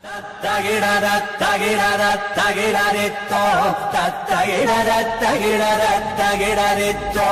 தகிடர தகிடர தகிடரித்தோ தகிடர தகிடர தகிடரித்தோ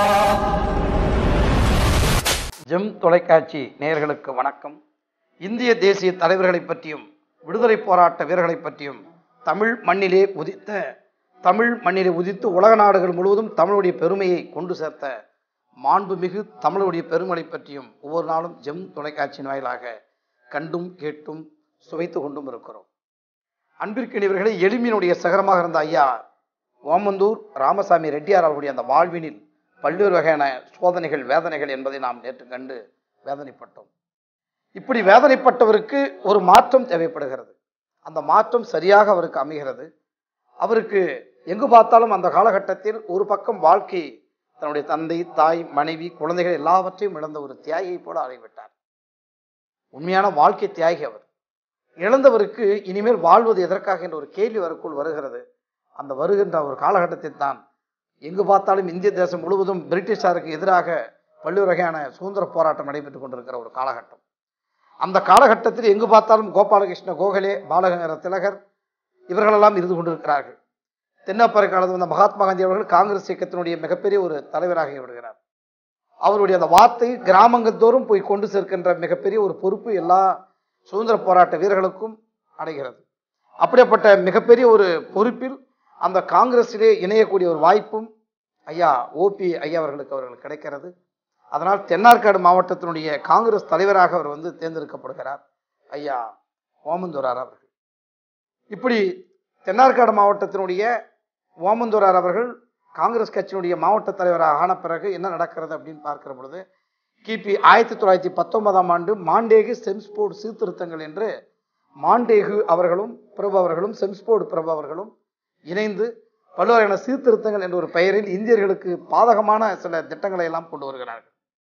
GeM தொலைக்காட்சி நேயர்களுக்கு வணக்கம் இந்திய தேசிய தலைவர்களைப் பற்றியும் விடுதலை போராட்ட வீரர்களைப் பற்றியும் தமிழ் மண்ணிலே உதித்த தமிழ் மண்ணிலே உதித்து உலக நாடுகள் முழுவதும் தமிழுடைய பெருமையை கொண்டு சேர்த்த மாண்புமிகு தமிழுடைய பெருமைகளை பற்றியும் ஒவ்வொரு நாளும் ஜெம் தொலைக்காட்சியின் வாயிலாக கண்டும் கேட்டும் சுவைத்து கொண்டும் இருக்கிறோம் அன்பிற்கினியவர்களை எளிமையினுடைய சகரமாக இருந்த ஐயா ஓமந்தூர் ராமசாமி ரெட்டியார் அவர்களுடைய அந்த வாழ்வினில் பல்வேறு வகையான சோதனைகள் வேதனைகள் என்பதை நாம் நேற்று கண்டு வேதனைப்பட்டோம் இப்படி வேதனைப்பட்டவருக்கு ஒரு மாற்றம் தேவைப்படுகிறது அந்த மாற்றம் சரியாக அவருக்கு அமைகிறது அவருக்கு எங்கு பார்த்தாலும் அந்த காலகட்டத்தில் ஒரு பக்கம் வாழ்க்கை தன்னுடைய தந்தை தாய் மனைவி குழந்தைகள் எல்லாவற்றையும் இழந்த ஒரு தியாகியை போல ஆகிவிட்டார் உண்மையான வாழ்க்கை தியாகி அவர் இழந்தவருக்கு இனிமேல் வாழ்வது எதற்காக என்ற ஒரு கேள்வி அவருக்குள் வருகிறது அந்த வருகின்ற ஒரு காலகட்டத்தில் தான் எங்கு பார்த்தாலும் இந்திய தேசம் முழுவதும் பிரிட்டிஷாருக்கு எதிராக பல்வேறு வகையான சுதந்திர போராட்டம் நடைபெற்றுக் கொண்டிருக்கிற ஒரு காலகட்டம் அந்த காலகட்டத்தில் எங்கு பார்த்தாலும் கோபாலகிருஷ்ண கோகலே பாலகங்கர திலகர் இவர்களெல்லாம் இருந்து கொண்டிருக்கிறார்கள் தென்னாப்பிரை காலத்தில் வந்த மகாத்மா காந்தி அவர்கள் காங்கிரஸ் இயக்கத்தினுடைய மிகப்பெரிய ஒரு தலைவராகி விடுகிறார் அவருடைய அந்த வார்த்தை கிராமங்கள் தோறும் போய் கொண்டு சேர்க்கின்ற மிகப்பெரிய ஒரு பொறுப்பு எல்லா சுதந்திர போராட்ட வீரர்களுக்கும் அடைகிறது அப்படிப்பட்ட மிகப்பெரிய ஒரு பொறுப்பில் அந்த காங்கிரஸிலே இணையக்கூடிய ஒரு வாய்ப்பும் ஐயா ஓபி ஐயா அவர்களுக்கு அவர்களுக்கு கிடைக்கிறது அதனால் தென்னார்காடு மாவட்டத்தினுடைய காங்கிரஸ் தலைவராக அவர் வந்து தேர்ந்தெடுக்கப்படுகிறார் ஐயா ஓமந்தூரார் அவர்கள் இப்படி தென்னார்காடு மாவட்டத்தினுடைய ஓமந்தூரார் அவர்கள் காங்கிரஸ் கட்சியினுடைய மாவட்ட தலைவராக ஆன பிறகு என்ன நடக்கிறது அப்படின்னு பார்க்கிற பொழுது கிபி ஆயிரத்தி தொள்ளாயிரத்தி பத்தொன்பதாம் ஆண்டு மாண்டேகு செம்ஸ்போர்டு சீர்திருத்தங்கள் என்று மாண்டேகு அவர்களும் பிரபு அவர்களும் செம்ஸ்போர்டு பிரபு அவர்களும் இணைந்து பல்வேறான சீர்திருத்தங்கள் என்ற ஒரு பெயரில் இந்தியர்களுக்கு பாதகமான சில திட்டங்களை எல்லாம் கொண்டு வருகிறார்கள்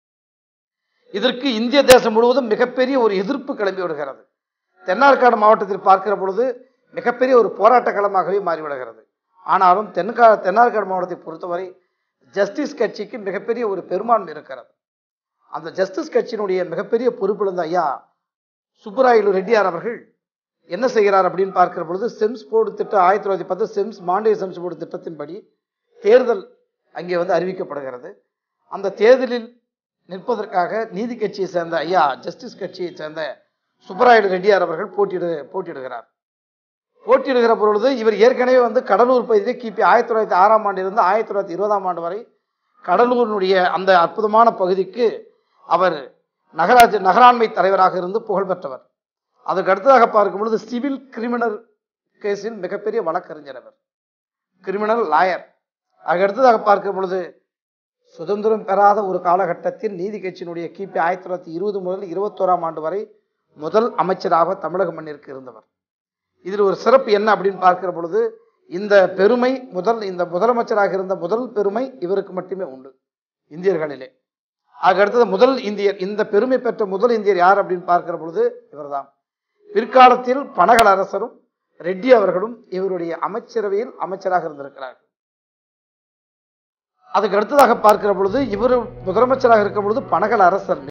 இதற்கு இந்திய தேசம் முழுவதும் மிகப்பெரிய ஒரு எதிர்ப்பு கிளம்பி விடுகிறது தென்னார்காடு மாவட்டத்தில் பார்க்கிற பொழுது மிகப்பெரிய ஒரு போராட்ட களமாகவே மாறிவிடுகிறது ஆனாலும் தென்கா தென்னார்காடு மாவட்டத்தை பொறுத்தவரை ஜஸ்டிஸ் கட்சிக்கு மிகப்பெரிய ஒரு பெரும்பான்மை இருக்கிறது அந்த ஜஸ்டிஸ் கட்சியினுடைய மிகப்பெரிய பொறுப்பிழந்த ஐயா சுப்புராயலு ரெட்டியார் அவர்கள் என்ன செய்கிறார் அப்படின்னு பார்க்கிற பொழுது செம்ஸ் போர்டு திட்டம் ஆயிரத்தி தொள்ளாயிரத்தி பத்து செம்ஸ் மாண்டே செம்ஸ் போர்டு திட்டத்தின்படி தேர்தல் அங்கே வந்து அறிவிக்கப்படுகிறது அந்த தேர்தலில் நிற்பதற்காக நீதி கட்சியை சேர்ந்த ஐயா ஜஸ்டிஸ் கட்சியை சேர்ந்த சுப்பராயலு ரெட்டியார் அவர்கள் போட்டியிடு போட்டியிடுகிறார் போட்டியிடுகிற பொழுது இவர் ஏற்கனவே வந்து கடலூர் பகுதியில் கிபி ஆயிரத்தி தொள்ளாயிரத்தி ஆறாம் ஆண்டிலிருந்து ஆயிரத்தி தொள்ளாயிரத்தி இருபதாம் ஆண்டு வரை கடலூரினுடைய அந்த அற்புதமான பகுதிக்கு அவர் நகராட்சி நகராண்மை தலைவராக இருந்து புகழ்பெற்றவர் அதுக்கு அடுத்ததாக பார்க்கும் பொழுது சிவில் கிரிமினல் கேஸில் மிகப்பெரிய வழக்கறிஞர் அவர் கிரிமினல் லாயர் அதுக்கு அடுத்ததாக பார்க்கும் பொழுது சுதந்திரம் பெறாத ஒரு காலகட்டத்தில் நீதி கட்சியினுடைய கிபி ஆயிரத்தி தொள்ளாயிரத்தி இருபது முதல் இருபத்தோராம் ஆண்டு வரை முதல் அமைச்சராக தமிழக மண்ணிற்கு இருந்தவர் இதில் ஒரு சிறப்பு என்ன அப்படின்னு பார்க்கிற பொழுது இந்த பெருமை முதல் இந்த முதலமைச்சராக இருந்த முதல் பெருமை இவருக்கு மட்டுமே உண்டு இந்தியர்களிலே அதுக்கு அடுத்தது முதல் இந்தியர் இந்த பெருமை பெற்ற முதல் இந்தியர் யார் அப்படின்னு பார்க்கிற பொழுது இவர்தான் பிற்காலத்தில் பனகல் அரசரும் ரெட்டி அவர்களும் இவருடைய அமைச்சரவையில் அமைச்சராக இருந்திருக்கிறார்கள் அதுக்கு அடுத்ததாக பார்க்கிற பொழுது இவர் முதலமைச்சராக இருக்கும் பொழுது பனகல் அரசர்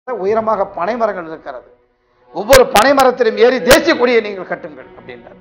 உயரமாக பனை மரங்கள் இருக்கிறது ஒவ்வொரு பனை மரத்திலும் ஏறி தேசிய கொடியை நீங்கள் கட்டுங்கள் அப்படின்றார்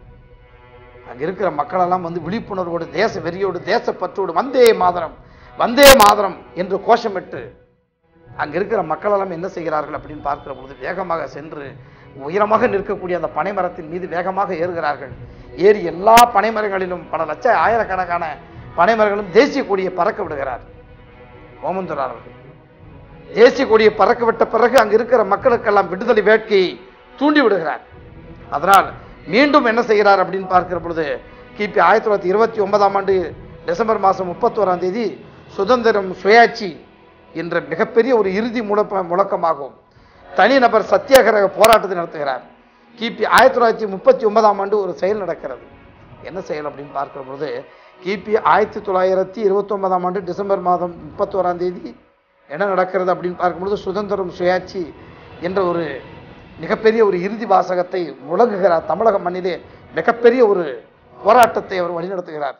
அங்க இருக்கிற மக்கள் எல்லாம் வந்து விழிப்புணர்வோடு தேச வெறியோடு தேசப்பற்றோடு வந்தே மாதரம் வந்தே மாதரம் என்று கோஷமிட்டு அங்க இருக்கிற மக்கள் எல்லாம் என்ன செய்கிறார்கள் அப்படின்னு பார்க்கிற பொழுது வேகமாக சென்று உயரமாக நிற்கக்கூடிய அந்த பனைமரத்தின் மீது வேகமாக ஏறுகிறார்கள் ஏறி எல்லா பனைமரங்களிலும் பல லட்ச ஆயிரக்கணக்கான பனைமரங்களும் தேசிய கொடியை பறக்க விடுகிறார் ஓமந்தூரார் அவர்கள் தேசிய கொடியை பறக்க விட்ட பிறகு அங்க இருக்கிற மக்களுக்கெல்லாம் விடுதலை வேட்கையை தூண்டி விடுகிறார் அதனால் மீண்டும் என்ன செய்கிறார் அப்படின்னு பார்க்கிற பொழுது கிபி ஆயிரத்தி தொள்ளாயிரத்தி இருபத்தி ஒன்பதாம் ஆண்டு டிசம்பர் மாதம் முப்பத்தோராம் தேதி சுதந்திரம் சுயாட்சி என்ற மிகப்பெரிய ஒரு இறுதி முழக்க முழக்கமாகும் தனிநபர் சத்தியாகிரக போராட்டத்தை நடத்துகிறார் கிபி ஆயிரத்தி தொள்ளாயிரத்தி முப்பத்தி ஒன்பதாம் ஆண்டு ஒரு செயல் நடக்கிறது என்ன செயல் அப்படின்னு பார்க்கிற பொழுது கிபி ஆயிரத்தி தொள்ளாயிரத்தி இருபத்தி ஒன்பதாம் ஆண்டு டிசம்பர் மாதம் முப்பத்தோராம் தேதி என்ன நடக்கிறது அப்படின்னு பார்க்கும்பொழுது சுதந்திரம் சுயாட்சி என்ற ஒரு மிகப்பெரிய ஒரு இறுதி வாசகத்தை முழங்குகிறார் தமிழக மண்ணிலே மிகப்பெரிய ஒரு போராட்டத்தை அவர் வழிநடத்துகிறார்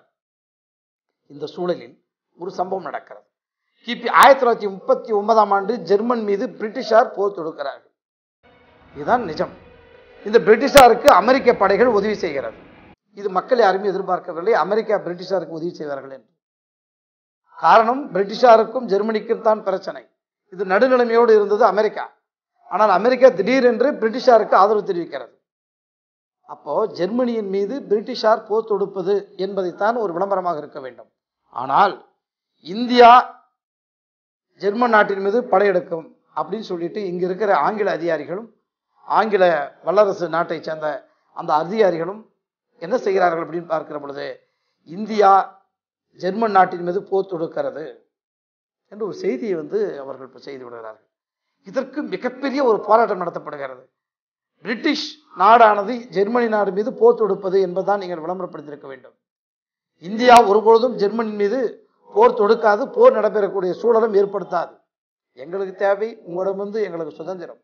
இந்த சூழலில் ஒரு சம்பவம் நடக்கிறது கிபி ஆயிரத்தி தொள்ளாயிரத்தி முப்பத்தி ஒன்பதாம் ஆண்டு ஜெர்மன் மீது பிரிட்டிஷார் போர் தொடுக்கிறார்கள் இதுதான் நிஜம் இந்த பிரிட்டிஷாருக்கு அமெரிக்க படைகள் உதவி செய்கிறது இது மக்கள் யாருமே எதிர்பார்க்கவில்லை அமெரிக்கா பிரிட்டிஷாருக்கு உதவி செய்வார்கள் என்று காரணம் பிரிட்டிஷாருக்கும் ஜெர்மனிக்கும் தான் பிரச்சனை இது நடுநிலைமையோடு இருந்தது அமெரிக்கா ஆனால் அமெரிக்கா திடீரென்று பிரிட்டிஷாருக்கு ஆதரவு தெரிவிக்கிறது அப்போ ஜெர்மனியின் மீது பிரிட்டிஷார் போர் தொடுப்பது என்பதைத்தான் ஒரு விளம்பரமாக இருக்க வேண்டும் ஆனால் இந்தியா ஜெர்மன் நாட்டின் மீது படையெடுக்கும் அப்படின்னு சொல்லிட்டு இங்க இருக்கிற ஆங்கில அதிகாரிகளும் ஆங்கில வல்லரசு நாட்டை சேர்ந்த அந்த அதிகாரிகளும் என்ன செய்கிறார்கள் அப்படின்னு பார்க்கிற பொழுது இந்தியா ஜெர்மன் நாட்டின் மீது போர் தொடுக்கிறது என்று ஒரு செய்தியை வந்து அவர்கள் இப்ப செய்து விடுகிறார்கள் இதற்கு மிகப்பெரிய ஒரு போராட்டம் நடத்தப்படுகிறது பிரிட்டிஷ் நாடானது ஜெர்மனி நாடு மீது போர் தொடுப்பது என்பதுதான் நீங்கள் விளம்பரப்படுத்தியிருக்க வேண்டும் இந்தியா ஒருபொழுதும் ஜெர்மனி மீது போர் தொடுக்காது போர் நடைபெறக்கூடிய சூழலும் ஏற்படுத்தாது எங்களுக்கு தேவை உங்களிடமிருந்து எங்களுக்கு சுதந்திரம்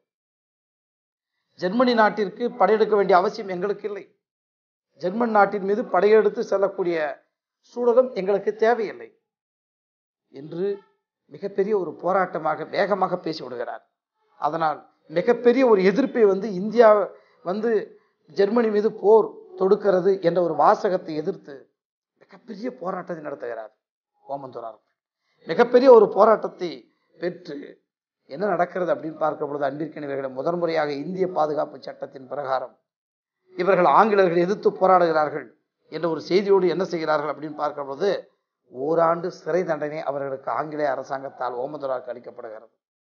ஜெர்மனி நாட்டிற்கு படையெடுக்க வேண்டிய அவசியம் எங்களுக்கு இல்லை ஜெர்மன் நாட்டின் மீது படையெடுத்து செல்லக்கூடிய சூழலும் எங்களுக்கு தேவையில்லை என்று மிகப்பெரிய ஒரு போராட்டமாக வேகமாக பேசி விடுகிறார் அதனால் மிகப்பெரிய ஒரு எதிர்ப்பை வந்து இந்தியா வந்து ஜெர்மனி மீது போர் தொடுக்கிறது என்ற ஒரு வாசகத்தை எதிர்த்து மிகப்பெரிய போராட்டத்தை நடத்துகிறார் ஓமந்தூரார் மிகப்பெரிய ஒரு போராட்டத்தை பெற்று என்ன நடக்கிறது அப்படின்னு பார்க்கும் பொழுது அன்பிற்கினவர்களை முதன்முறையாக இந்திய பாதுகாப்பு சட்டத்தின் பிரகாரம் இவர்கள் ஆங்கிலேயர்கள் எதிர்த்து போராடுகிறார்கள் என்ற ஒரு செய்தியோடு என்ன செய்கிறார்கள் அப்படின்னு பார்க்கும் பொழுது ஓராண்டு சிறை தண்டனை அவர்களுக்கு ஆங்கிலேய அரசாங்கத்தால் ஓமந்துராருக்கு அளிக்கப்படுகிறது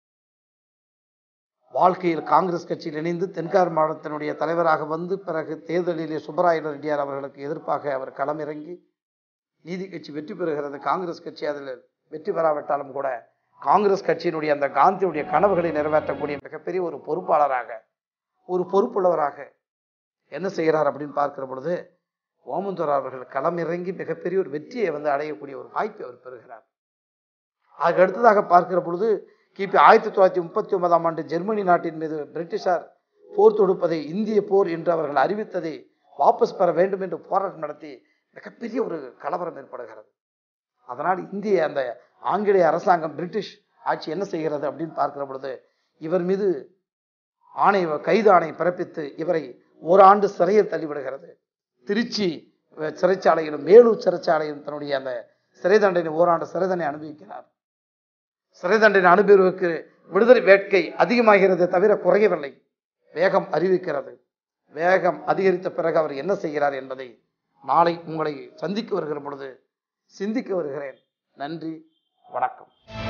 வாழ்க்கையில் காங்கிரஸ் கட்சியில் இணைந்து தென்கார் மாவட்டத்தினுடைய தலைவராக வந்து பிறகு தேர்தலிலே சுப்பராய ரெட்டியார் அவர்களுக்கு எதிர்ப்பாக அவர் களமிறங்கி நீதி கட்சி வெற்றி பெறுகிறது காங்கிரஸ் கட்சி அதில் வெற்றி பெறாவிட்டாலும் கூட காங்கிரஸ் கட்சியினுடைய அந்த காந்தியுடைய கனவுகளை நிறைவேற்றக்கூடிய மிகப்பெரிய ஒரு பொறுப்பாளராக ஒரு பொறுப்புள்ளவராக என்ன செய்கிறார் அப்படின்னு பார்க்கிற பொழுது ஓமந்தூர் அவர்கள் களமிறங்கி மிகப்பெரிய ஒரு வெற்றியை வந்து அடையக்கூடிய ஒரு வாய்ப்பை அவர் பெறுகிறார் அதுக்கு அடுத்ததாக பார்க்கிற பொழுது கிபி ஆயிரத்தி தொள்ளாயிரத்தி முப்பத்தி ஒன்பதாம் ஆண்டு ஜெர்மனி நாட்டின் மீது பிரிட்டிஷார் போர் தொடுப்பதை இந்திய போர் என்று அவர்கள் அறிவித்ததை வாபஸ் பெற வேண்டும் என்று போராட்டம் நடத்தி மிகப்பெரிய ஒரு கலவரம் ஏற்படுகிறது அதனால் இந்திய அந்த ஆங்கிலேய அரசாங்கம் பிரிட்டிஷ் ஆட்சி என்ன செய்கிறது அப்படின்னு பார்க்கிற பொழுது இவர் மீது ஆணை கைது ஆணை பிறப்பித்து இவரை ஓராண்டு சிறையில் தள்ளிவிடுகிறது திருச்சி அஹ், சிறைச்சாலையிலும் மேலூர் சிறைச்சாலையிலும் தன்னுடைய அந்த சிறை தண்டனை ஓராண்டு சிறை தண்டனை அனுபவிக்கிறார் சிறை தண்டனை அனுபவிக்கு விடுதலை வேட்கை அதிகமாகிறது தவிர குறையவில்லை வேகம் அறிவிக்கிறது வேகம் அதிகரித்த பிறகு அவர் என்ன செய்கிறார் என்பதை நாளை உங்களை சந்திக்க வருகிற பொழுது சிந்திக்க வருகிறேன் நன்றி வணக்கம்